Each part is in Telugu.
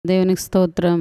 దేవునికి స్తోత్రం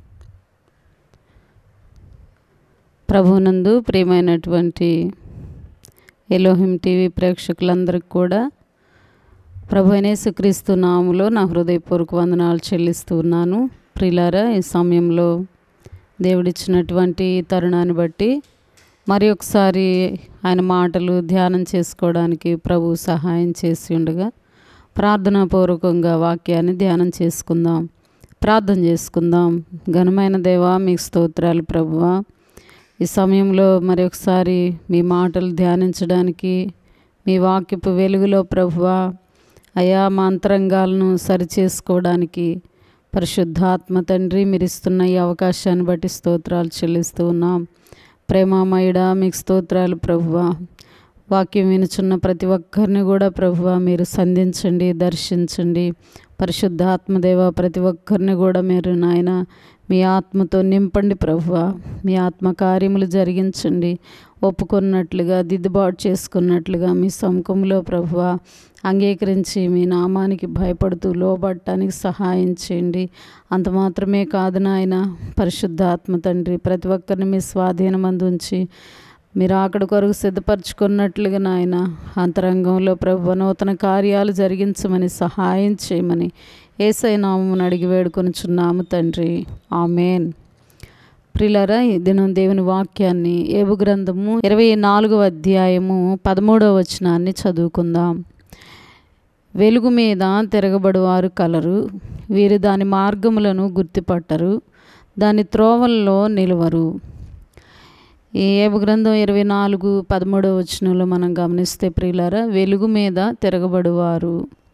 ప్రభునందు ప్రియమైనటువంటి ఎలోహిం టీవీ ప్రేక్షకులందరికీ కూడా ప్రభు యేసుక్రీస్తు నాములో నా హృదయపూర్వక వందనాలు చెల్లిస్తూ ఉన్నాను ప్రిలారా ఈ సమయంలో దేవుడిచ్చినటువంటి ఈ తరుణాన్ని బట్టి మరి ఒకసారి ఆయన మాటలు ధ్యానం చేసుకోవడానికి ప్రభు సహాయం చేసి ఉండగా ప్రార్థనాపూర్వకంగా వాక్యాన్ని ధ్యానం చేసుకుందాం ప్రార్థన చేసుకుందాం ఘనమైన దేవా మీకు స్తోత్రాలు ప్రభువా ఈ సమయంలో మరి ఒకసారి మీ మాటలు ధ్యానించడానికి మీ వాక్యపు వెలుగులో ప్రభువా అయా మా అంతరంగాలను సరిచేసుకోవడానికి పరిశుద్ధాత్మ తండ్రి మీరు ఇస్తున్న ఈ అవకాశాన్ని బట్టి స్తోత్రాలు చెల్లిస్తూ ఉన్నాం ప్రేమామయుడా మీకు స్తోత్రాలు ప్రభువా వాక్యం వినుచున్న ప్రతి ఒక్కరిని కూడా ప్రభువా మీరు సంధించండి దర్శించండి పరిశుద్ధాత్మదేవ ప్రతి ఒక్కరిని కూడా మీరు నాయన మీ ఆత్మతో నింపండి ప్రభువా మీ ఆత్మ కార్యములు జరిగించండి ఒప్పుకున్నట్లుగా దిద్దుబాటు చేసుకున్నట్లుగా మీ సముఖంలో ప్రభువా అంగీకరించి మీ నామానికి భయపడుతూ లోబడటానికి సహాయం చేయండి అంత మాత్రమే కాదు నాయన పరిశుద్ధాత్మ తండ్రి ప్రతి ఒక్కరిని మీ స్వాధీనమందు ఉంచి మీరు అక్కడ కొరకు సిద్ధపరచుకున్నట్లుగా నాయన అంతరంగంలో ప్రభు నూతన కార్యాలు జరిగించమని సహాయం చేయమని ఏసై నామమును అడిగి వేడుకొనుచున్నాము తండ్రి ఆమెన్ ప్రిలరా ఈ దినం దేవుని వాక్యాన్ని ఏబు గ్రంథము ఇరవై నాలుగవ అధ్యాయము పదమూడవ వచనాన్ని చదువుకుందాం వెలుగు మీద తిరగబడువారు కలరు వీరు దాని మార్గములను గుర్తుపట్టరు దాని త్రోవల్లో నిలువరు ఈ ఏబు గ్రంథం ఇరవై నాలుగు పదమూడవ వచనంలో మనం గమనిస్తే ప్రియులారా వెలుగు మీద తిరగబడువారు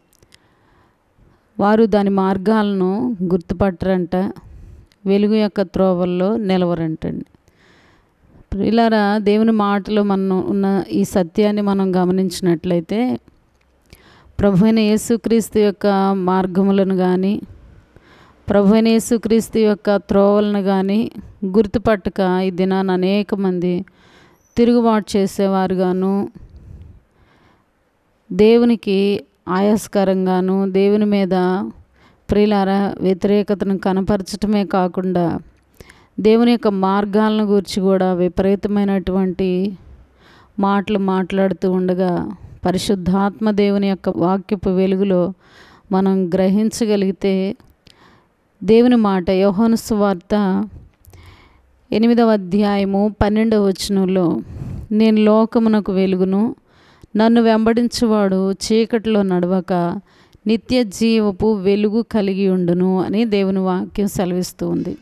వారు దాని మార్గాలను గుర్తుపట్టరంట వెలుగు యొక్క త్రోవల్లో నిలవరంటండి ప్రియులారా దేవుని మాటలో మనం ఉన్న ఈ సత్యాన్ని మనం గమనించినట్లయితే ప్రభు అయిన యేసుక్రీస్తు యొక్క మార్గములను కానీ ప్రభు అయిన యేసుక్రీస్తు యొక్క త్రోవలను కానీ గుర్తుపట్టక ఈ దినాన అనేక మంది తిరుగుబాటు చేసేవారుగాను దేవునికి ఆయాస్కరంగాను దేవుని మీద ప్రియులార వ్యతిరేకతను కనపరచటమే కాకుండా దేవుని యొక్క మార్గాలను గురించి కూడా విపరీతమైనటువంటి మాటలు మాట్లాడుతూ ఉండగా పరిశుద్ధాత్మ దేవుని యొక్క వాక్యపు వెలుగులో మనం గ్రహించగలిగితే దేవుని మాట యోహాను సువార్త ఎనిమిదవ అధ్యాయము పన్నెండవ వచనంలో నేను లోకమునకు వెలుగును నన్ను వెంబడించువాడు చీకటిలో నడవక నిత్య జీవపు వెలుగు కలిగి ఉండును అని దేవుని వాక్యం సెలవిస్తూ ఉంది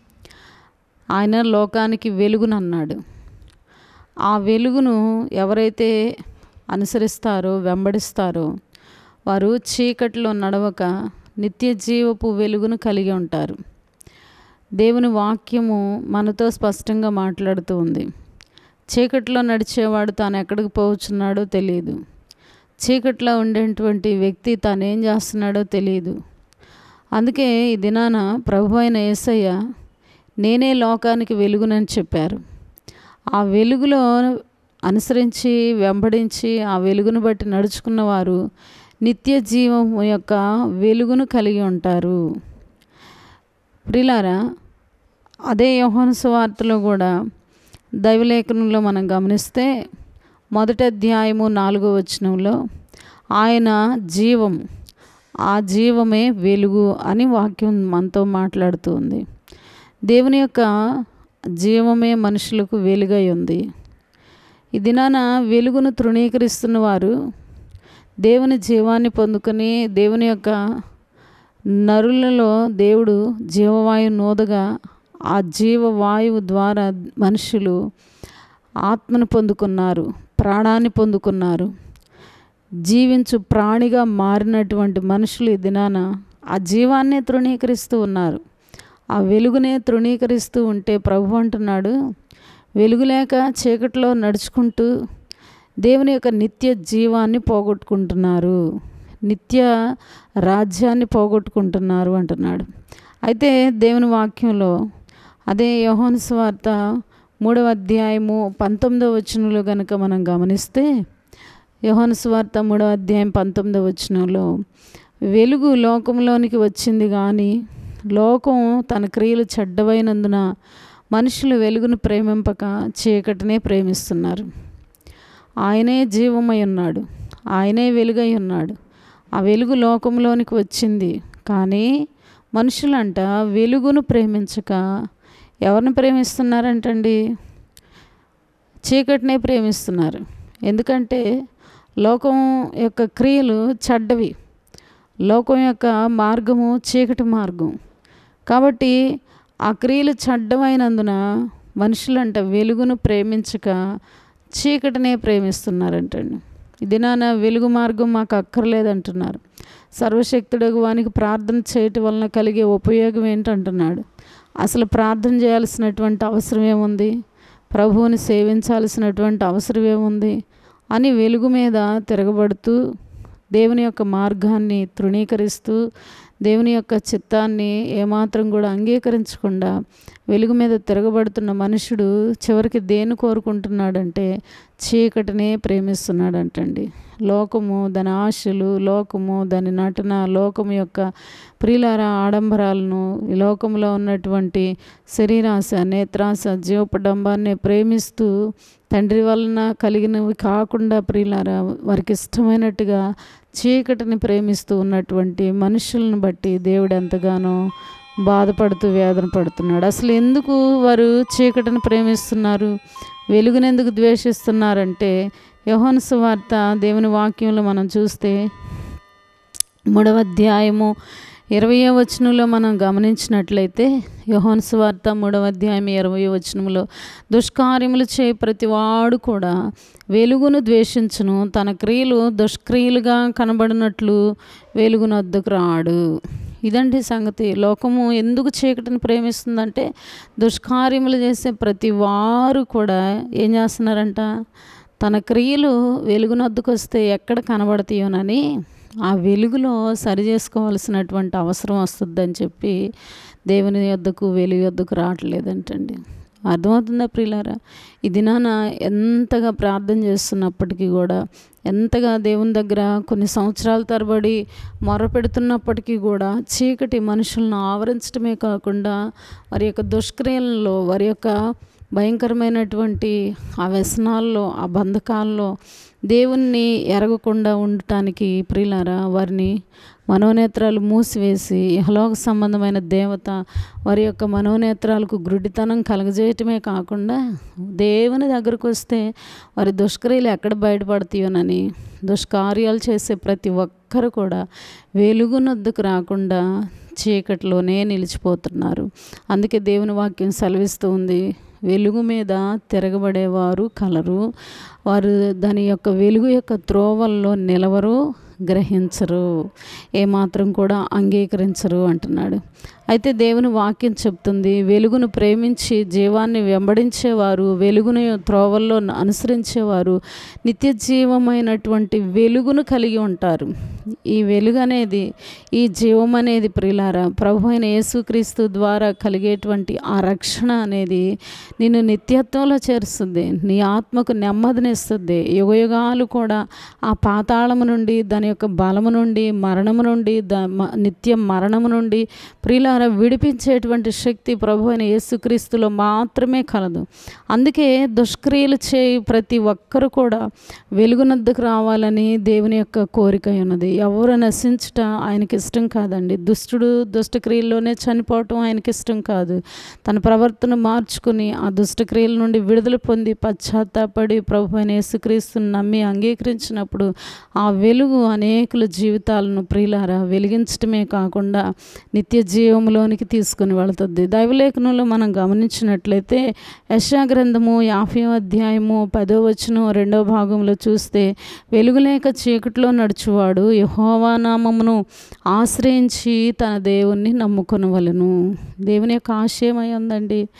ఆయన లోకానికి వెలుగునన్నాడు ఆ వెలుగును ఎవరైతే అనుసరిస్తారో వెంబడిస్తారో వారు చీకటిలో నడవక నిత్య జీవపు వెలుగును కలిగి ఉంటారు దేవుని వాక్యము మనతో స్పష్టంగా మాట్లాడుతూ ఉంది చీకట్లో నడిచేవాడు తాను ఎక్కడికి పోవచ్చున్నాడో తెలియదు చీకట్లో ఉండేటువంటి వ్యక్తి తాను ఏం చేస్తున్నాడో తెలియదు అందుకే ఈ దినాన ప్రభు అయిన యేసయ్య నేనే లోకానికి వెలుగునని చెప్పారు ఆ వెలుగులో అనుసరించి వెంబడించి ఆ వెలుగును బట్టి నడుచుకున్న వారు నిత్య జీవం యొక్క వెలుగును కలిగి ఉంటారు ప్రిలారా అదే యోహాను సువార్తలో కూడా దైవలేఖనంలో మనం గమనిస్తే మొదటి అధ్యాయము నాలుగో వచనంలో ఆయన జీవం ఆ జీవమే వెలుగు అని వాక్యం మనతో మాట్లాడుతూ ఉంది దేవుని యొక్క జీవమే మనుషులకు వెలుగై ఉంది ఈ దినాన వెలుగును తృణీకరిస్తున్న వారు దేవుని జీవాన్ని పొందుకొని దేవుని యొక్క నరులలో దేవుడు జీవవాయు నోదగా ఆ జీవవాయువు ద్వారా మనుషులు ఆత్మను పొందుకున్నారు ప్రాణాన్ని పొందుకున్నారు జీవించు ప్రాణిగా మారినటువంటి మనుషులు ఈ దినాన ఆ జీవాన్నే తృణీకరిస్తూ ఉన్నారు ఆ వెలుగునే తృణీకరిస్తూ ఉంటే ప్రభు అంటున్నాడు వెలుగు లేక చీకటిలో నడుచుకుంటూ దేవుని యొక్క నిత్య జీవాన్ని పోగొట్టుకుంటున్నారు నిత్య రాజ్యాన్ని పోగొట్టుకుంటున్నారు అంటున్నాడు అయితే దేవుని వాక్యంలో అదే యోహాను స్వార్త మూడవ అధ్యాయము పంతొమ్మిదవ వచనంలో కనుక మనం గమనిస్తే యోహాను స్వార్త మూడవ అధ్యాయం పంతొమ్మిదవ వచనంలో వెలుగు లోకంలోనికి వచ్చింది కానీ లోకం తన క్రియలు చెడ్డవైనందున మనుషులు వెలుగును ప్రేమింపక చీకటినే ప్రేమిస్తున్నారు ఆయనే జీవమై ఉన్నాడు ఆయనే వెలుగై ఉన్నాడు ఆ వెలుగు లోకంలోనికి వచ్చింది కానీ మనుషులంట వెలుగును ప్రేమించక ఎవరిని ప్రేమిస్తున్నారంటండి చీకటినే ప్రేమిస్తున్నారు ఎందుకంటే లోకం యొక్క క్రియలు చెడ్డవి లోకం యొక్క మార్గము చీకటి మార్గం కాబట్టి ఆ క్రియలు చెడ్డమైనందున మనుషులంట వెలుగును ప్రేమించక చీకటినే ప్రేమిస్తున్నారంటండి ఇది నాన్న వెలుగు మార్గం మాకు అక్కర్లేదంటున్నారు సర్వశక్తుడగు వానికి ప్రార్థన చేయటం వలన కలిగే ఉపయోగం ఏంటంటున్నాడు అసలు ప్రార్థన చేయాల్సినటువంటి అవసరం ఏముంది ప్రభువుని సేవించాల్సినటువంటి అవసరం ఏముంది అని వెలుగు మీద తిరగబడుతూ దేవుని యొక్క మార్గాన్ని తృణీకరిస్తూ దేవుని యొక్క చిత్తాన్ని ఏమాత్రం కూడా అంగీకరించకుండా వెలుగు మీద తిరగబడుతున్న మనుషుడు చివరికి దేన్ని కోరుకుంటున్నాడంటే చీకటినే ప్రేమిస్తున్నాడంటండి లోకము దాని ఆశలు లోకము దాని నటన లోకము యొక్క ప్రియులార ఆడంబరాలను ఈ లోకంలో ఉన్నటువంటి శరీరాశ నేత్రాశ జీవపడంబాన్ని ప్రేమిస్తూ తండ్రి వలన కలిగినవి కాకుండా ప్రియులార వారికి ఇష్టమైనట్టుగా చీకటిని ప్రేమిస్తూ ఉన్నటువంటి మనుషులను బట్టి దేవుడు ఎంతగానో బాధపడుతూ వేదన పడుతున్నాడు అసలు ఎందుకు వారు చీకటిని ప్రేమిస్తున్నారు వెలుగును ఎందుకు ద్వేషిస్తున్నారంటే యోహాను సువార్త దేవుని వాక్యంలో మనం చూస్తే మూడవ అధ్యాయము ఇరవయో వచనంలో మనం గమనించినట్లయితే యోహాను సువార్త మూడవ అధ్యాయం ఇరవై వచనంలో దుష్కార్యములు చే ప్రతివాడు కూడా వెలుగును ద్వేషించును తన క్రియలు దుష్క్రియలుగా కనబడినట్లు వెలుగును వద్దకు రాడు ఇదండి సంగతి లోకము ఎందుకు చీకటిని ప్రేమిస్తుందంటే దుష్కార్యములు చేసే ప్రతి వారు కూడా ఏం చేస్తున్నారంట తన క్రియలు వెలుగునొద్దుకు వస్తే ఎక్కడ కనబడతాయోనని ఆ వెలుగులో సరి చేసుకోవాల్సినటువంటి అవసరం వస్తుందని చెప్పి దేవుని యొద్దకు వెలుగు యొద్దకు రావట్లేదంటండి అర్థమవుతుందా ప్రియులారా ఈ దినాన ఎంతగా ప్రార్థన చేస్తున్నప్పటికీ కూడా ఎంతగా దేవుని దగ్గర కొన్ని సంవత్సరాల తరబడి మొరపెడుతున్నప్పటికీ కూడా చీకటి మనుషులను ఆవరించడమే కాకుండా వారి యొక్క దుష్క్రియలలో వారి యొక్క భయంకరమైనటువంటి ఆ వ్యసనాల్లో ఆ బంధకాల్లో దేవుణ్ణి ఎరగకుండా ఉండటానికి ప్రియులారా వారిని మనోనేత్రాలు మూసివేసి ఇహలోక సంబంధమైన దేవత వారి యొక్క మనోనేత్రాలకు గ్రుడితనం కలగజేయటమే కాకుండా దేవుని దగ్గరకు వస్తే వారి దుష్క్రియలు ఎక్కడ బయటపడతాయోనని దుష్కార్యాలు చేసే ప్రతి ఒక్కరు కూడా వెలుగునొద్దుకు రాకుండా చీకటిలోనే నిలిచిపోతున్నారు అందుకే దేవుని వాక్యం సెలవిస్తూ ఉంది వెలుగు మీద తిరగబడేవారు కలరు వారు దాని యొక్క వెలుగు యొక్క త్రోవల్లో నిలవరు గ్రహించరు ఏమాత్రం కూడా అంగీకరించరు అంటున్నాడు అయితే దేవుని వాక్యం చెప్తుంది వెలుగును ప్రేమించి జీవాన్ని వెంబడించేవారు వెలుగును త్రోవల్లో అనుసరించేవారు నిత్య జీవమైనటువంటి వెలుగును కలిగి ఉంటారు ఈ వెలుగు అనేది ఈ జీవం అనేది ప్రిలారా ప్రభు అయిన యేసుక్రీస్తు ద్వారా కలిగేటువంటి ఆ రక్షణ అనేది నిన్ను నిత్యత్వంలో చేరుస్తుంది నీ ఆత్మకు నెమ్మదినిస్తుంది యుగయుగాలు కూడా ఆ పాతాళము నుండి దాని యొక్క బలము నుండి మరణము నుండి ద నిత్య మరణము నుండి ప్రియులారా విడిపించేటువంటి శక్తి ప్రభు అయిన యేసుక్రీస్తులో మాత్రమే కలదు అందుకే దుష్క్రియలు చేయి ప్రతి ఒక్కరు కూడా వెలుగునద్దకు రావాలని దేవుని యొక్క కోరిక ఉన్నది ఎవరు నశించుట ఆయనకి ఇష్టం కాదండి దుష్టుడు దుష్టక్రియల్లోనే చనిపోవటం ఆయనకి ఇష్టం కాదు తన ప్రవర్తన మార్చుకుని ఆ దుష్టక్రియల నుండి విడుదల పొంది పశ్చాత్తాపడి ప్రభు అయిన యేసుక్రీస్తుని నమ్మి అంగీకరించినప్పుడు ఆ వెలుగు అనేకుల జీవితాలను ప్రియులారా వెలిగించటమే కాకుండా నిత్య జీవంలోనికి తీసుకుని వెళుతుంది దైవలేఖనంలో మనం గమనించినట్లయితే యశాగ్రంథము యాభై అధ్యాయము పదో వచనం రెండో భాగంలో చూస్తే వెలుగులేక చీకటిలో నడుచువాడు యహోవా నామమును ఆశ్రయించి తన దేవుణ్ణి నమ్ముకొనవలను దేవుని యొక్క ఆశయమై ఉందండి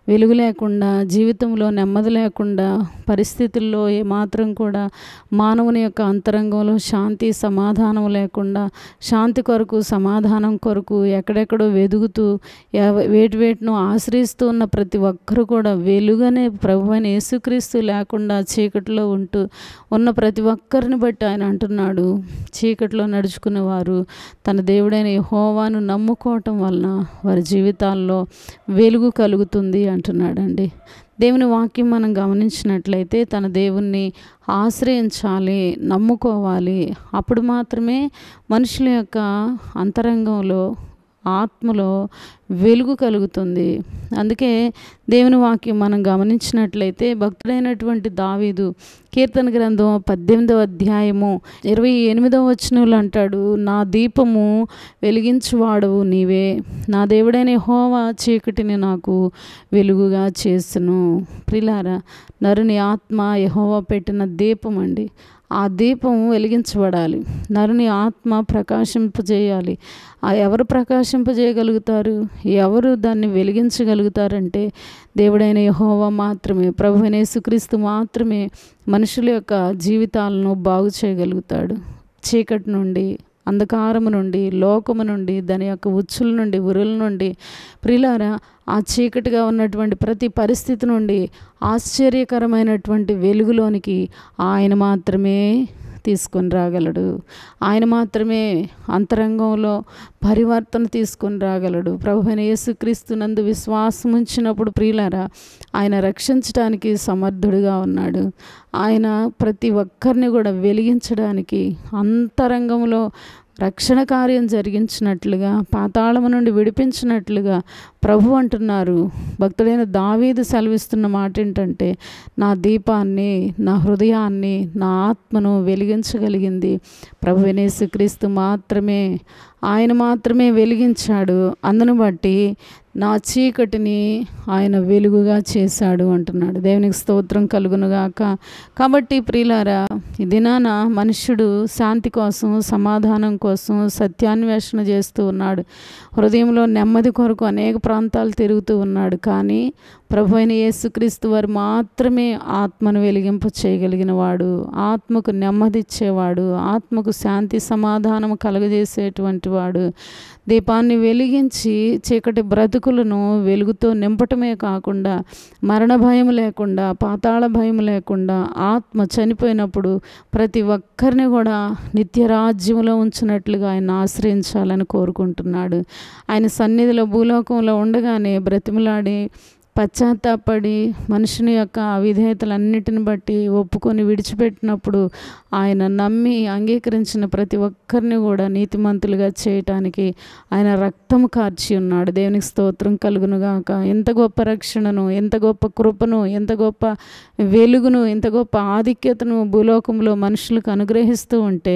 వెలుగు లేకుండా జీవితంలో నెమ్మది లేకుండా పరిస్థితుల్లో ఏమాత్రం కూడా మానవుని యొక్క అంతరంగంలో శాంతి సమాధానం లేకుండా శాంతి కొరకు సమాధానం కొరకు ఎక్కడెక్కడో వెదుగుతూ ఎవ- వేటి వేటినో ఆశ్రయిస్తూ ఉన్న ప్రతి ఒక్కరు కూడా వెలుగనే ప్రభు అయిన యేసుక్రీస్తు లేకుండా చీకటిలో ఉంటూ ఉన్న ప్రతి ఒక్కరిని బట్టి ఆయన అంటున్నాడు చీకటిలో నడుచుకునేవారు తన దేవుడైన యెహోవాను నమ్ముకోవటం వలన వారి జీవితాల్లో వెలుగు కలుగుతుంది అంటున్నాడండి దేవుని వాక్యం మనం గమనించినట్లయితే తన దేవుణ్ణి ఆశ్రయించాలి నమ్ముకోవాలి అప్పుడు మాత్రమే మనుషుల యొక్క అంతరంగంలో ఆత్మలో వెలుగు కలుగుతుంది అందుకే దేవుని వాక్యం మనం గమనించినట్లయితే భక్తుడైనటువంటి దావీదు కీర్తన గ్రంథం పద్దెనిమిదవ అధ్యాయము ఇరవై ఎనిమిదవ వచనంలో అంటాడు నా దీపము వెలిగించువాడవు నీవే నా దేవుడైన హోవా చీకటిని నాకు వెలుగుగా చేసును ప్రిలారా నరుని ఆత్మ యహోవా పెట్టిన దీపం అండి ఆ దీపం వెలిగించబడాలి నరుని ఆత్మ ప్రకాశింపజేయాలి ఆ ఎవరు ప్రకాశింపజేయగలుగుతారు ఎవరు దాన్ని వెలిగించగలుగుతారంటే దేవుడైన యహోవా మాత్రమే ప్రభు అయిన యేసుక్రీస్తు మాత్రమే మనుషుల యొక్క జీవితాలను బాగు చేయగలుగుతాడు చీకటి నుండి అంధకారము నుండి లోకము నుండి దాని యొక్క ఉచ్చుల నుండి ఉరుల నుండి ప్రిలారా ఆ చీకటిగా ఉన్నటువంటి ప్రతి పరిస్థితి నుండి ఆశ్చర్యకరమైనటువంటి వెలుగులోనికి ఆయన మాత్రమే తీసుకొని రాగలడు ఆయన మాత్రమే అంతరంగంలో పరివర్తన తీసుకొని రాగలడు ప్రభు అయిన యేసుక్రీస్తు నందు విశ్వాసం ఉంచినప్పుడు ప్రియులారా ఆయన రక్షించడానికి సమర్థుడిగా ఉన్నాడు ఆయన ప్రతి ఒక్కరిని కూడా వెలిగించడానికి అంతరంగంలో రక్షణ కార్యం జరిగించినట్లుగా పాతాళము నుండి విడిపించినట్లుగా ప్రభు అంటున్నారు భక్తుడైన దావీదు సెలవిస్తున్న మాట ఏంటంటే నా దీపాన్ని నా హృదయాన్ని నా ఆత్మను వెలిగించగలిగింది ప్రభు క్రీస్తు మాత్రమే ఆయన మాత్రమే వెలిగించాడు అందును బట్టి నా చీకటిని ఆయన వెలుగుగా చేశాడు అంటున్నాడు దేవునికి స్తోత్రం కలుగునుగాక కాబట్టి ప్రియులారా ఈ దినాన మనుష్యుడు శాంతి కోసం సమాధానం కోసం సత్యాన్వేషణ చేస్తూ ఉన్నాడు హృదయంలో నెమ్మది కొరకు అనేక ప్రాంతాలు తిరుగుతూ ఉన్నాడు కానీ ప్రభు అయిన యేసుక్రీస్తు వారు మాత్రమే ఆత్మను వెలిగింప చేయగలిగిన వాడు ఆత్మకు నెమ్మదిచ్చేవాడు ఆత్మకు శాంతి సమాధానం కలుగజేసేటువంటి వాడు దీపాన్ని వెలిగించి చీకటి బ్రతుకులను వెలుగుతో నింపటమే కాకుండా మరణ భయం లేకుండా పాతాళ భయం లేకుండా ఆత్మ చనిపోయినప్పుడు ప్రతి ఒక్కరిని కూడా నిత్య రాజ్యంలో ఉంచినట్లుగా ఆయన ఆశ్రయించాలని కోరుకుంటున్నాడు ఆయన సన్నిధిలో భూలోకంలో ఉండగానే బ్రతిమలాడి పశ్చాత్తాపడి మనుషుని యొక్క అవిధేయతలన్నిటిని బట్టి ఒప్పుకొని విడిచిపెట్టినప్పుడు ఆయన నమ్మి అంగీకరించిన ప్రతి ఒక్కరిని కూడా నీతిమంతులుగా చేయటానికి ఆయన రక్తము కార్చి ఉన్నాడు దేవునికి స్తోత్రం కలుగునుగాక ఎంత గొప్ప రక్షణను ఎంత గొప్ప కృపను ఎంత గొప్ప వెలుగును ఎంత గొప్ప ఆధిక్యతను భూలోకంలో మనుషులకు అనుగ్రహిస్తూ ఉంటే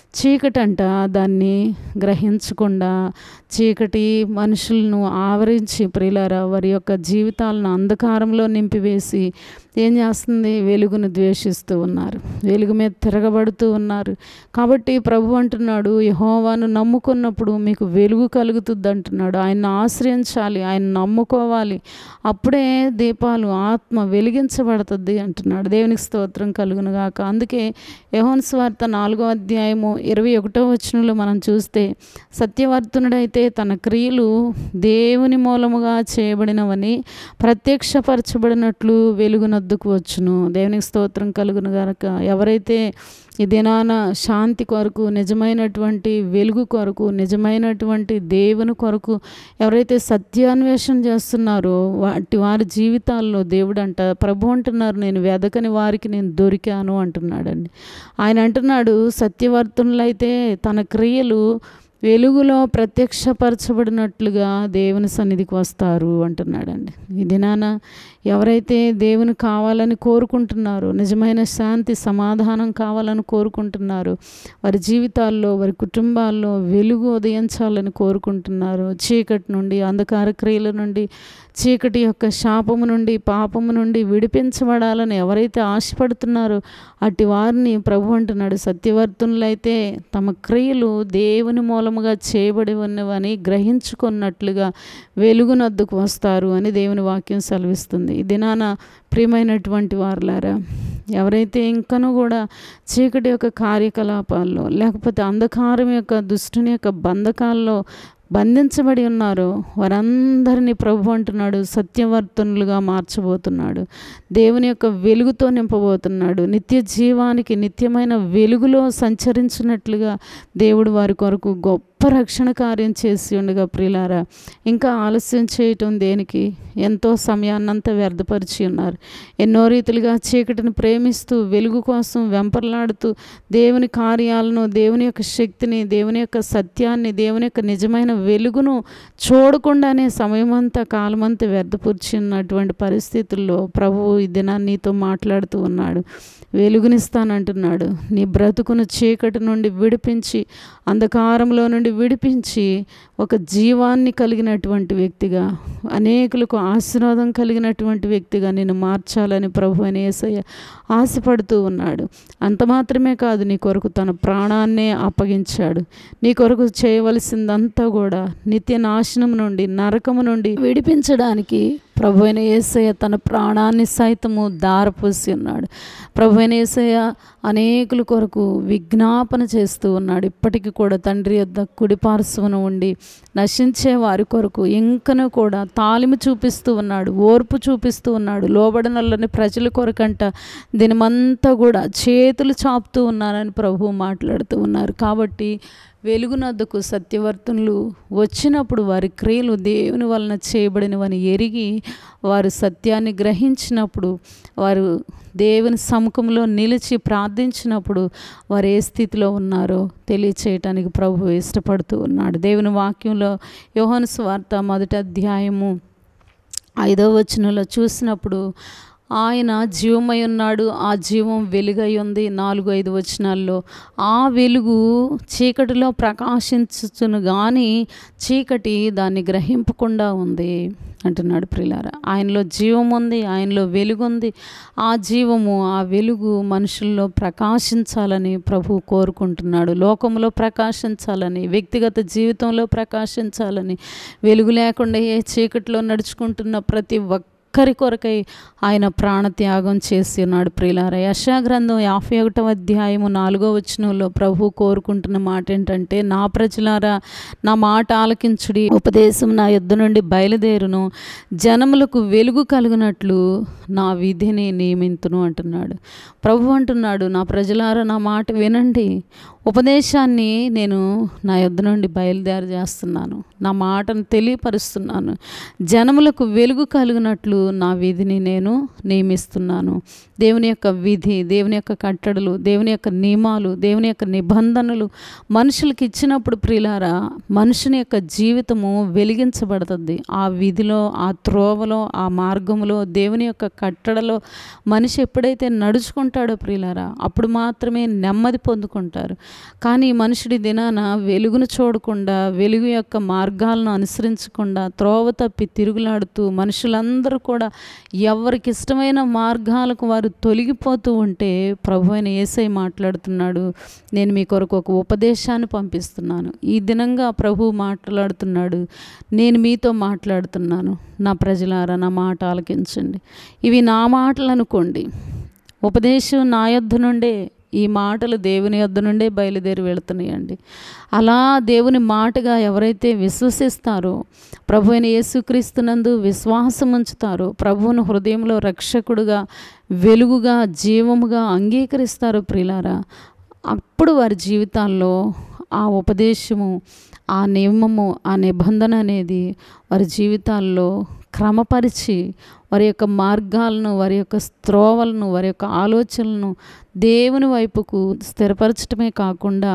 చీకటంట దాన్ని గ్రహించకుండా చీకటి మనుషులను ఆవరించి ప్రియులారా వారి యొక్క జీవితాలను అంధకారంలో నింపివేసి ఏం చేస్తుంది వెలుగును ద్వేషిస్తూ ఉన్నారు వెలుగు మీద తిరగబడుతూ ఉన్నారు కాబట్టి ప్రభు అంటున్నాడు యహోవాను నమ్ముకున్నప్పుడు మీకు వెలుగు కలుగుతుంది అంటున్నాడు ఆయన ఆశ్రయించాలి ఆయన నమ్ముకోవాలి అప్పుడే దీపాలు ఆత్మ వెలిగించబడుతుంది అంటున్నాడు దేవునికి స్తోత్రం కలుగునుగాక అందుకే యహోన్ స్వార్త నాలుగో అధ్యాయము ఇరవై ఒకటో వచనంలో మనం చూస్తే సత్యవర్తనుడైతే తన క్రియలు దేవుని మూలముగా చేయబడినవని ప్రత్యక్షపరచబడినట్లు వెలుగునద్దుకు వచ్చును దేవునికి స్తోత్రం కలుగును గనక ఎవరైతే ఈ దినాన శాంతి కొరకు నిజమైనటువంటి వెలుగు కొరకు నిజమైనటువంటి దేవుని కొరకు ఎవరైతే సత్యాన్వేషణ చేస్తున్నారో వాటి వారి జీవితాల్లో దేవుడు అంట ప్రభు అంటున్నారు నేను వెదకని వారికి నేను దొరికాను అంటున్నాడండి ఆయన అంటున్నాడు సత్యవర్తనులైతే తన క్రియలు వెలుగులో ప్రత్యక్షపరచబడినట్లుగా దేవుని సన్నిధికి వస్తారు అంటున్నాడండి ఈ దినాన ఎవరైతే దేవుని కావాలని కోరుకుంటున్నారో నిజమైన శాంతి సమాధానం కావాలని కోరుకుంటున్నారో వారి జీవితాల్లో వారి కుటుంబాల్లో వెలుగు ఉదయించాలని కోరుకుంటున్నారు చీకటి నుండి అంధకార క్రియల నుండి చీకటి యొక్క శాపము నుండి పాపము నుండి విడిపించబడాలని ఎవరైతే ఆశపడుతున్నారో అట్టి వారిని ప్రభు అంటున్నాడు సత్యవర్తులైతే తమ క్రియలు దేవుని మూలం మూలముగా చేయబడి ఉన్నవని గ్రహించుకున్నట్లుగా వెలుగునద్దుకు వస్తారు అని దేవుని వాక్యం సెలవిస్తుంది ఈ దినాన ప్రియమైనటువంటి వారులారా ఎవరైతే ఇంకనూ కూడా చీకటి యొక్క కార్యకలాపాల్లో లేకపోతే అంధకారం యొక్క దుష్టుని యొక్క బంధకాల్లో బంధించబడి ఉన్నారో వారందరినీ ప్రభు అంటున్నాడు సత్యవర్తనులుగా మార్చబోతున్నాడు దేవుని యొక్క వెలుగుతో నింపబోతున్నాడు నిత్య జీవానికి నిత్యమైన వెలుగులో సంచరించినట్లుగా దేవుడు వారి కొరకు గొప్ప రక్షణ కార్యం చేసి ఉండగా ప్రియులారా ఇంకా ఆలస్యం చేయటం దేనికి ఎంతో సమయాన్నంతా వ్యర్థపరిచి ఉన్నారు ఎన్నో రీతిలుగా చీకటిని ప్రేమిస్తూ వెలుగు కోసం వెంపర్లాడుతూ దేవుని కార్యాలను దేవుని యొక్క శక్తిని దేవుని యొక్క సత్యాన్ని దేవుని యొక్క నిజమైన వెలుగును చూడకుండానే సమయమంతా కాలమంతా వ్యర్థపరిచి ఉన్నటువంటి పరిస్థితుల్లో ప్రభువు ఈ దినాన్ని నీతో మాట్లాడుతూ ఉన్నాడు వెలుగునిస్తానంటున్నాడు నీ బ్రతుకును చీకటి నుండి విడిపించి అంధకారంలో నుండి విడిపించి ఒక జీవాన్ని కలిగినటువంటి వ్యక్తిగా అనేకులకు ఆశీర్వాదం కలిగినటువంటి వ్యక్తిగా నేను మార్చాలని ప్రభు అని యేసయ్య ఆశపడుతూ ఉన్నాడు అంత మాత్రమే కాదు నీ కొరకు తన ప్రాణాన్నే అప్పగించాడు నీ కొరకు చేయవలసిందంతా కూడా నిత్య నాశనం నుండి నరకము నుండి విడిపించడానికి ప్రభు అయిన యేసయ్య తన ప్రాణాన్ని సైతము దారపోసి ఉన్నాడు ప్రభు అయిన యేసయ్య అనేకుల కొరకు విజ్ఞాపన చేస్తూ ఉన్నాడు ఇప్పటికీ కూడా తండ్రి యొద్ద కుడిపార్శ్వన ఉండి నశించే వారి కొరకు ఇంకను కూడా తాలిమి చూపిస్తూ ఉన్నాడు ఓర్పు చూపిస్తూ ఉన్నాడు లోబడనల్లని ప్రజల కొరకంట దినమంతా కూడా చేతులు చాపుతూ ఉన్నారని ప్రభు మాట్లాడుతూ ఉన్నారు కాబట్టి వెలుగునద్దకు సత్యవర్తనులు వచ్చినప్పుడు వారి క్రియలు దేవుని వలన చేయబడినవని ఎరిగి వారు సత్యాన్ని గ్రహించినప్పుడు వారు దేవుని సముఖంలో నిలిచి ప్రార్థించినప్పుడు వారు ఏ స్థితిలో ఉన్నారో తెలియచేయటానికి ప్రభు ఇష్టపడుతూ ఉన్నాడు దేవుని వాక్యంలో యోహాను స్వార్త మొదటి అధ్యాయము ఐదో వచనంలో చూసినప్పుడు ఆయన జీవమై ఉన్నాడు ఆ జీవం వెలుగై ఉంది నాలుగు ఐదు వచనాల్లో ఆ వెలుగు చీకటిలో ప్రకాశించును కానీ చీకటి దాన్ని గ్రహింపకుండా ఉంది అంటున్నాడు ప్రిలార ఆయనలో జీవం ఉంది ఆయనలో వెలుగు ఉంది ఆ జీవము ఆ వెలుగు మనుషుల్లో ప్రకాశించాలని ప్రభు కోరుకుంటున్నాడు లోకంలో ప్రకాశించాలని వ్యక్తిగత జీవితంలో ప్రకాశించాలని వెలుగు లేకుండా ఏ చీకటిలో నడుచుకుంటున్న ప్రతి ఒక్క ఒక్కరి కొరకై ఆయన ప్రాణత్యాగం చేసి ఉన్నాడు ప్రియులార యశా గ్రంథం యాభై ఒకటవ అధ్యాయము నాలుగో వచనంలో ప్రభు కోరుకుంటున్న మాట ఏంటంటే నా ప్రజలారా నా మాట ఆలకించుడి ఉపదేశం నా యుద్ధ నుండి బయలుదేరును జనములకు వెలుగు కలుగునట్లు నా విధిని నియమింతును అంటున్నాడు ప్రభు అంటున్నాడు నా ప్రజలారా నా మాట వినండి ఉపదేశాన్ని నేను నా యొద్ద నుండి బయలుదేరి చేస్తున్నాను నా మాటను తెలియపరుస్తున్నాను జనములకు వెలుగు కలిగినట్లు నా విధిని నేను నియమిస్తున్నాను దేవుని యొక్క విధి దేవుని యొక్క కట్టడలు దేవుని యొక్క నియమాలు దేవుని యొక్క నిబంధనలు మనుషులకు ఇచ్చినప్పుడు ప్రియులారా మనుషుని యొక్క జీవితము వెలిగించబడుతుంది ఆ విధిలో ఆ త్రోవలో ఆ మార్గంలో దేవుని యొక్క కట్టడలో మనిషి ఎప్పుడైతే నడుచుకుంటాడో ప్రియులారా అప్పుడు మాత్రమే నెమ్మది పొందుకుంటారు కానీ మనుషుడి దినాన వెలుగును చూడకుండా వెలుగు యొక్క మార్గాలను అనుసరించకుండా త్రోవ తప్పి తిరుగులాడుతూ మనుషులందరూ కూడా ఎవరికి ఇష్టమైన మార్గాలకు వారు తొలగిపోతూ ఉంటే ప్రభు అయిన ఏసై మాట్లాడుతున్నాడు నేను మీ కొరకు ఒక ఉపదేశాన్ని పంపిస్తున్నాను ఈ దినంగా ప్రభు మాట్లాడుతున్నాడు నేను మీతో మాట్లాడుతున్నాను నా ప్రజలారా నా మాట ఆలకించండి ఇవి నా మాటలు అనుకోండి ఉపదేశం నా యొద్ద నుండే ఈ మాటలు దేవుని యొద్ద నుండే బయలుదేరి వెళుతున్నాయండి అలా దేవుని మాటగా ఎవరైతే విశ్వసిస్తారో ప్రభు అయిన యేసుక్రీస్తునందు విశ్వాసం ఉంచుతారో ప్రభువును హృదయంలో రక్షకుడుగా వెలుగుగా జీవముగా అంగీకరిస్తారో ప్రిలారా అప్పుడు వారి జీవితాల్లో ఆ ఉపదేశము ఆ నియమము ఆ నిబంధన అనేది వారి జీవితాల్లో క్రమపరిచి వారి యొక్క మార్గాలను వారి యొక్క స్త్రోవలను వారి యొక్క ఆలోచనలను దేవుని వైపుకు స్థిరపరచడమే కాకుండా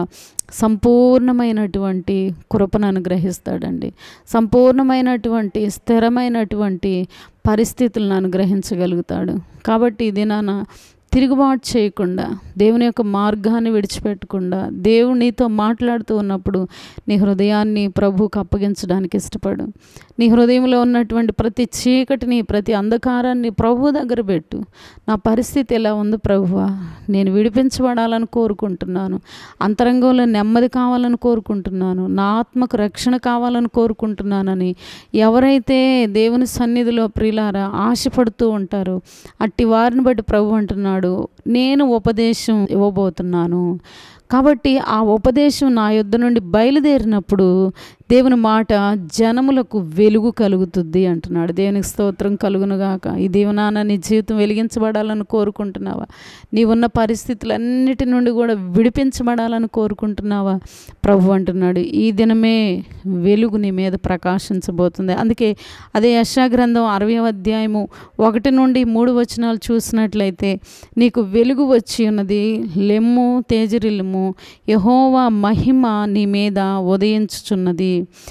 సంపూర్ణమైనటువంటి కృపను అనుగ్రహిస్తాడండి సంపూర్ణమైనటువంటి స్థిరమైనటువంటి పరిస్థితులను అనుగ్రహించగలుగుతాడు కాబట్టి ఇది నాన్న తిరుగుబాటు చేయకుండా దేవుని యొక్క మార్గాన్ని విడిచిపెట్టకుండా దేవుడు నీతో మాట్లాడుతూ ఉన్నప్పుడు నీ హృదయాన్ని ప్రభువుకు అప్పగించడానికి ఇష్టపడు నీ హృదయంలో ఉన్నటువంటి ప్రతి చీకటిని ప్రతి అంధకారాన్ని ప్రభు దగ్గర పెట్టు నా పరిస్థితి ఎలా ఉంది ప్రభువా నేను విడిపించబడాలని కోరుకుంటున్నాను అంతరంగంలో నెమ్మది కావాలని కోరుకుంటున్నాను నా ఆత్మకు రక్షణ కావాలని కోరుకుంటున్నానని ఎవరైతే దేవుని సన్నిధిలో ప్రియులారా ఆశపడుతూ ఉంటారో అట్టి వారిని బట్టి ప్రభు అంటున్నాడు నేను ఉపదేశం ఇవ్వబోతున్నాను కాబట్టి ఆ ఉపదేశం నా యొద్ద నుండి బయలుదేరినప్పుడు దేవుని మాట జనములకు వెలుగు కలుగుతుంది అంటున్నాడు దేవునికి స్తోత్రం కలుగునుగాక ఈ దీవనాన నీ జీవితం వెలిగించబడాలని కోరుకుంటున్నావా నీవున్న పరిస్థితులన్నిటి నుండి కూడా విడిపించబడాలని కోరుకుంటున్నావా ప్రభు అంటున్నాడు ఈ దినమే వెలుగు నీ మీద ప్రకాశించబోతుంది అందుకే అదే యశాగ్రంథం అరవై అధ్యాయము ఒకటి నుండి మూడు వచనాలు చూసినట్లయితే నీకు వెలుగు వచ్చి ఉన్నది లెమ్ము తేజరిల్లుము యహోవా మహిమ నీ మీద ఉదయించుచున్నది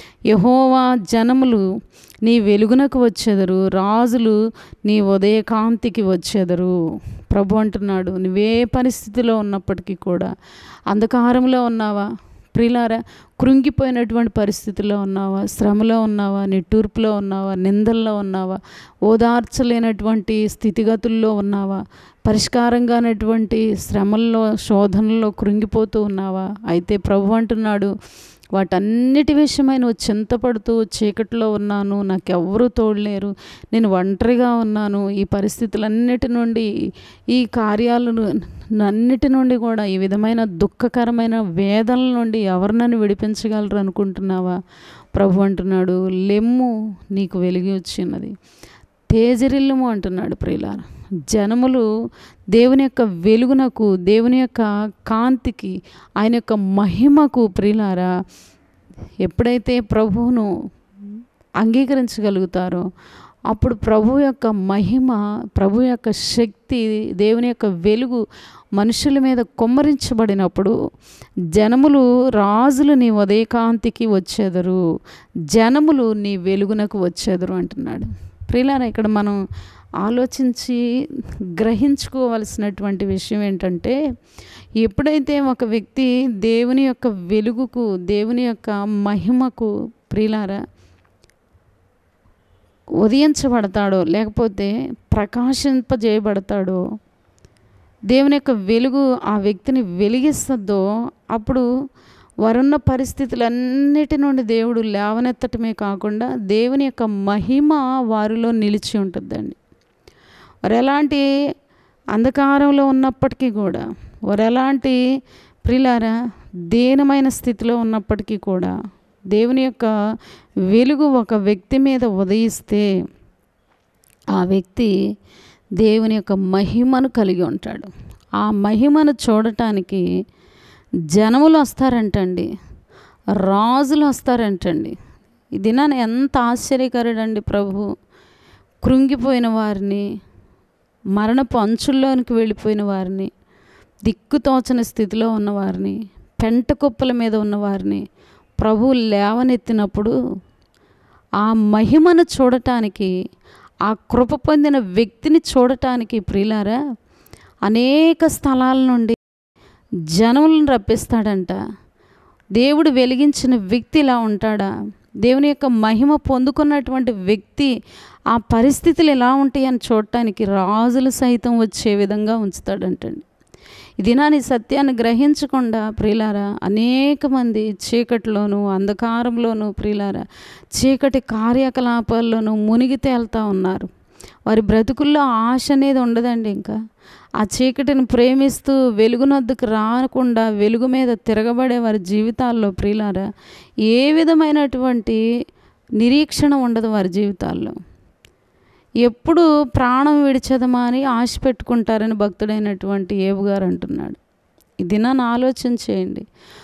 యహోవా జనములు నీ వెలుగునకు వచ్చేదరు రాజులు నీ ఉదయకాంతికి వచ్చేదరు ప్రభు అంటున్నాడు నువ్వే పరిస్థితిలో ఉన్నప్పటికీ కూడా అంధకారంలో ఉన్నావా ప్రిలారా కృంగిపోయినటువంటి పరిస్థితిలో ఉన్నావా శ్రమలో ఉన్నావా నిట్టూర్పులో ఉన్నావా నిందల్లో ఉన్నావా ఓదార్చలేనటువంటి స్థితిగతుల్లో ఉన్నావా పరిష్కారంగానటువంటి శ్రమల్లో శోధనలో కృంగిపోతూ ఉన్నావా అయితే ప్రభు అంటున్నాడు వాటన్నిటి విషయమై నువ్వు చింతపడుతూ చీకట్లో ఉన్నాను నాకెవ్వరూ తోడలేరు నేను ఒంటరిగా ఉన్నాను ఈ పరిస్థితులన్నిటి నుండి ఈ కార్యాలను అన్నిటి నుండి కూడా ఈ విధమైన దుఃఖకరమైన వేదనల నుండి ఎవరు నన్ను విడిపించగలరు అనుకుంటున్నావా ప్రభు అంటున్నాడు లెమ్ము నీకు వెలిగి వచ్చినది తేజరిల్లుము అంటున్నాడు ప్రియులార జనములు దేవుని యొక్క వెలుగునకు దేవుని యొక్క కాంతికి ఆయన యొక్క మహిమకు ప్రియులారా ఎప్పుడైతే ప్రభువును అంగీకరించగలుగుతారో అప్పుడు ప్రభు యొక్క మహిమ ప్రభు యొక్క శక్తి దేవుని యొక్క వెలుగు మనుషుల మీద కుమ్మరించబడినప్పుడు జనములు రాజులు నీ ఉదయకాంతికి వచ్చేదరు జనములు నీ వెలుగునకు వచ్చేదరు అంటున్నాడు ప్రియులారా ఇక్కడ మనం ఆలోచించి గ్రహించుకోవలసినటువంటి విషయం ఏంటంటే ఎప్పుడైతే ఒక వ్యక్తి దేవుని యొక్క వెలుగుకు దేవుని యొక్క మహిమకు ప్రియులారా ఉదయించబడతాడో లేకపోతే ప్రకాశింపజేయబడతాడో దేవుని యొక్క వెలుగు ఆ వ్యక్తిని వెలిగిస్తుందో అప్పుడు వారున్న పరిస్థితులన్నిటి నుండి దేవుడు లేవనెత్తటమే కాకుండా దేవుని యొక్క మహిమ వారిలో నిలిచి ఉంటుందండి వారు ఎలాంటి అంధకారంలో ఉన్నప్పటికీ కూడా వారు ఎలాంటి ప్రిలారా దీనమైన స్థితిలో ఉన్నప్పటికీ కూడా దేవుని యొక్క వెలుగు ఒక వ్యక్తి మీద ఉదయిస్తే ఆ వ్యక్తి దేవుని యొక్క మహిమను కలిగి ఉంటాడు ఆ మహిమను చూడటానికి జనములు వస్తారంటండి రాజులు వస్తారంటండి ఈ దినాన్ని ఎంత ఆశ్చర్యకరుడండి ప్రభు కృంగిపోయిన వారిని మరణపు అంచుల్లోనికి వెళ్ళిపోయిన వారిని దిక్కుతోచని స్థితిలో ఉన్నవారిని పెంట కుప్పల మీద ఉన్నవారిని ప్రభు లేవనెత్తినప్పుడు ఆ మహిమను చూడటానికి ఆ కృప పొందిన వ్యక్తిని చూడటానికి ప్రియులారా అనేక స్థలాల నుండి జనములను రప్పిస్తాడంట దేవుడు వెలిగించిన వ్యక్తి ఇలా ఉంటాడా దేవుని యొక్క మహిమ పొందుకున్నటువంటి వ్యక్తి ఆ పరిస్థితులు ఎలా ఉంటాయి అని చూడటానికి రాజులు సైతం వచ్చే విధంగా ఉంచుతాడంటండి ఇది నా నీ సత్యాన్ని గ్రహించకుండా ప్రియులారా అనేక మంది చీకటిలోను అంధకారంలోను ప్రియులారా చీకటి కార్యకలాపాల్లోనూ మునిగి తేలుతూ ఉన్నారు వారి బ్రతుకుల్లో ఆశ అనేది ఉండదండి ఇంకా ఆ చీకటిని ప్రేమిస్తూ వెలుగునొద్దుకు రాకుండా వెలుగు మీద తిరగబడే వారి జీవితాల్లో ప్రియులారా ఏ విధమైనటువంటి నిరీక్షణ ఉండదు వారి జీవితాల్లో ఎప్పుడు ప్రాణం విడిచదమా అని ఆశ పెట్టుకుంటారని భక్తుడైనటువంటి ఏబు గారు అంటున్నాడు ఈ దినాన్ని ఆలోచన చేయండి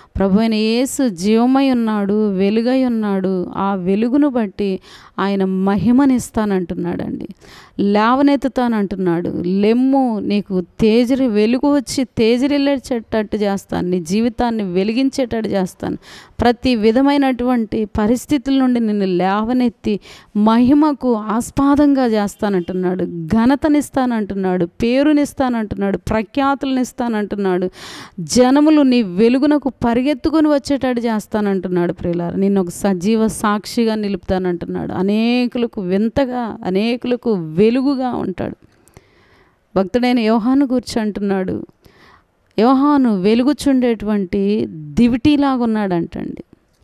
ప్రభు అయిన యేసు జీవమై ఉన్నాడు వెలుగై ఉన్నాడు ఆ వెలుగును బట్టి ఆయన మహిమనిస్తానంటున్నాడండి లేవనెత్తుతానంటున్నాడు లెమ్ము నీకు తేజరి వెలుగు వచ్చి తేజరిల్లేటట్టు చేస్తాను నీ జీవితాన్ని వెలిగించేటట్టు చేస్తాను ప్రతి విధమైనటువంటి పరిస్థితుల నుండి నిన్ను లేవనెత్తి మహిమకు ఆస్పాదంగా చేస్తానంటున్నాడు ఘనతనిస్తానంటున్నాడు పేరునిస్తానంటున్నాడు ప్రఖ్యాతులనిస్తానంటున్నాడు జనములు నీ వెలుగునకు పరిగెత్తుకొని వచ్చేటట్టు చేస్తానంటున్నాడు ప్రియులార నిన్ను ఒక సజీవ సాక్షిగా నిలుపుతానంటున్నాడు అనేకులకు వింతగా అనేకులకు వెలుగుగా ఉంటాడు భక్తుడైన యోహాను గురించి అంటున్నాడు యోహాను వెలుగుచుండేటువంటి దివిటీలాగా ఉన్నాడంటండి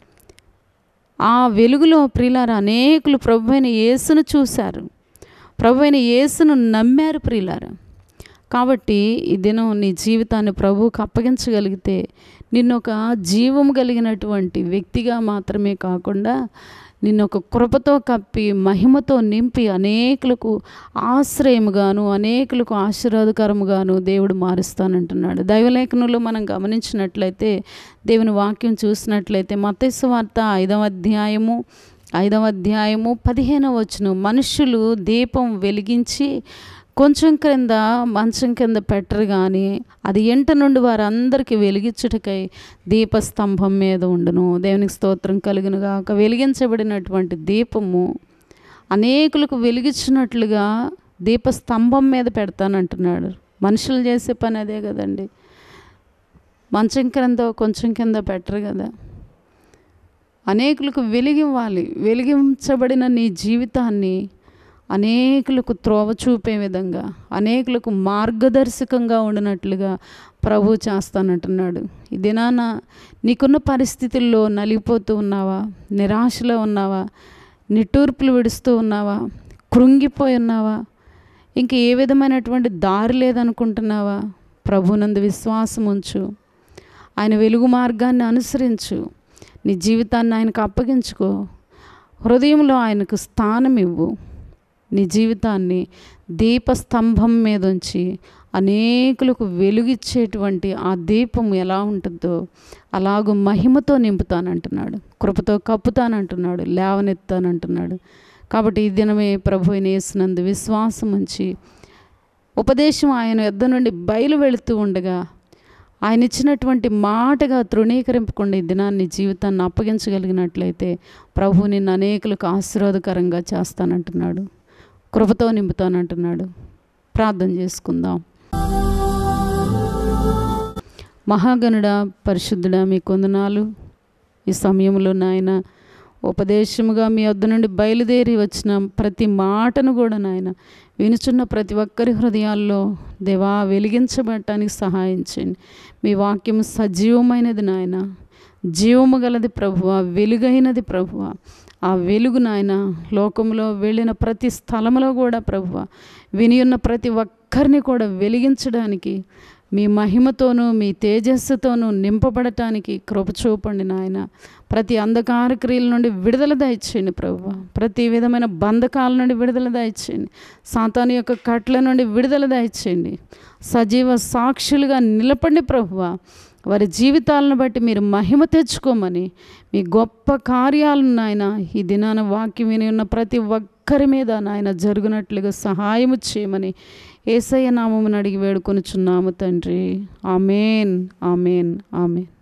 ఆ వెలుగులో ప్రియులార అనేకులు ప్రభు అయిన యేసును చూశారు ప్రభు అయిన యేసును నమ్మారు ప్రియులారా కాబట్టి ఈ దినం నీ జీవితాన్ని ప్రభువుకు అప్పగించగలిగితే నిన్ను ఒక జీవం కలిగినటువంటి వ్యక్తిగా మాత్రమే కాకుండా నిన్ను ఒక కృపతో కప్పి మహిమతో నింపి అనేకులకు ఆశ్రయముగాను అనేకులకు ఆశీర్వాదకరముగాను దేవుడు మారుస్తానంటున్నాడు దైవలేఖనంలో మనం గమనించినట్లయితే దేవుని వాక్యం చూసినట్లయితే మతేసు వార్త ఐదవ అధ్యాయము ఐదవ అధ్యాయము పదిహేనవ వచ్చును మనుషులు దీపం వెలిగించి కొంచెం క్రింద మంచం కింద పెట్టరు కానీ అది ఎంట నుండి వారందరికీ వెలిగించుటకై దీపస్తంభం మీద ఉండును దేవునికి స్తోత్రం కలుగును గాక వెలిగించబడినటువంటి దీపము అనేకులకు వెలిగించినట్లుగా దీపస్తంభం మీద పెడతానంటున్నాడు మనుషులు చేసే పని అదే కదండి మంచం క్రింద కొంచెం కింద పెట్టరు కదా అనేకులకు వెలిగివ్వాలి వెలిగించబడిన నీ జీవితాన్ని అనేకులకు త్రోవ చూపే విధంగా అనేకులకు మార్గదర్శకంగా ఉండినట్లుగా ప్రభు చేస్తానంటున్నాడు ఈ దినాన నీకున్న పరిస్థితుల్లో నలిగిపోతూ ఉన్నావా నిరాశలో ఉన్నావా నిట్టూర్పులు విడుస్తూ ఉన్నావా కృంగిపోయి ఉన్నావా ఇంక ఏ విధమైనటువంటి దారి లేదనుకుంటున్నావా ప్రభునందు విశ్వాసం ఉంచు ఆయన వెలుగు మార్గాన్ని అనుసరించు నీ జీవితాన్ని ఆయనకు అప్పగించుకో హృదయంలో ఆయనకు స్థానం ఇవ్వు నీ జీవితాన్ని దీపస్తంభం మీద ఉంచి అనేకులకు వెలుగిచ్చేటువంటి ఆ దీపం ఎలా ఉంటుందో అలాగూ మహిమతో నింపుతానంటున్నాడు కృపతో కప్పుతానంటున్నాడు లేవనెత్తానంటున్నాడు కాబట్టి ఈ దినమే ప్రభు వేసినందు విశ్వాసం ఉంచి ఉపదేశం ఆయన యొద్ద నుండి బయలు వెళుతూ ఉండగా ఆయన ఇచ్చినటువంటి మాటగా తృణీకరింపకుండా ఈ దినాన్ని జీవితాన్ని అప్పగించగలిగినట్లయితే ప్రభు నిన్ను అనేకులకు ఆశీర్వాదకరంగా చేస్తానంటున్నాడు కృపతో నింపుతానంటున్నాడు ప్రార్థన చేసుకుందాం మహాగణుడ పరిశుద్ధుడా మీ కొందనాలు ఈ సమయంలో నాయన ఉపదేశముగా మీ వద్ద నుండి బయలుదేరి వచ్చిన ప్రతి మాటను కూడా నాయన వినుచున్న ప్రతి ఒక్కరి హృదయాల్లో దేవా వెలిగించబడటానికి సహాయం చేయండి మీ వాక్యం సజీవమైనది నాయన జీవము గలది ప్రభువ వెలుగైనది ప్రభువ ఆ వెలుగు నాయన లోకంలో వెళ్ళిన ప్రతి స్థలములో కూడా ప్రభువ విని ఉన్న ప్రతి ఒక్కరిని కూడా వెలిగించడానికి మీ మహిమతోనూ మీ తేజస్సుతోనూ నింపబడటానికి కృప చూపండి నాయన ప్రతి అంధకార క్రియల నుండి విడుదల దయచేయండి ప్రభు ప్రతి విధమైన బంధకాల నుండి విడుదల దయచేయండి సాతాను యొక్క కట్ల నుండి విడుదల దయచేయండి సజీవ సాక్షులుగా నిలపండి ప్రభువ వారి జీవితాలను బట్టి మీరు మహిమ తెచ్చుకోమని మీ గొప్ప కార్యాలను నాయన ఈ దినాన వాక్యం విని ఉన్న ప్రతి ఒక్కరి మీద నాయన జరుగునట్లుగా సహాయము చేయమని ఏసయ్య నామమును అడిగి వేడుకొనుచున్నాము తండ్రి ఆమెన్ ఆమెన్ ఆమెన్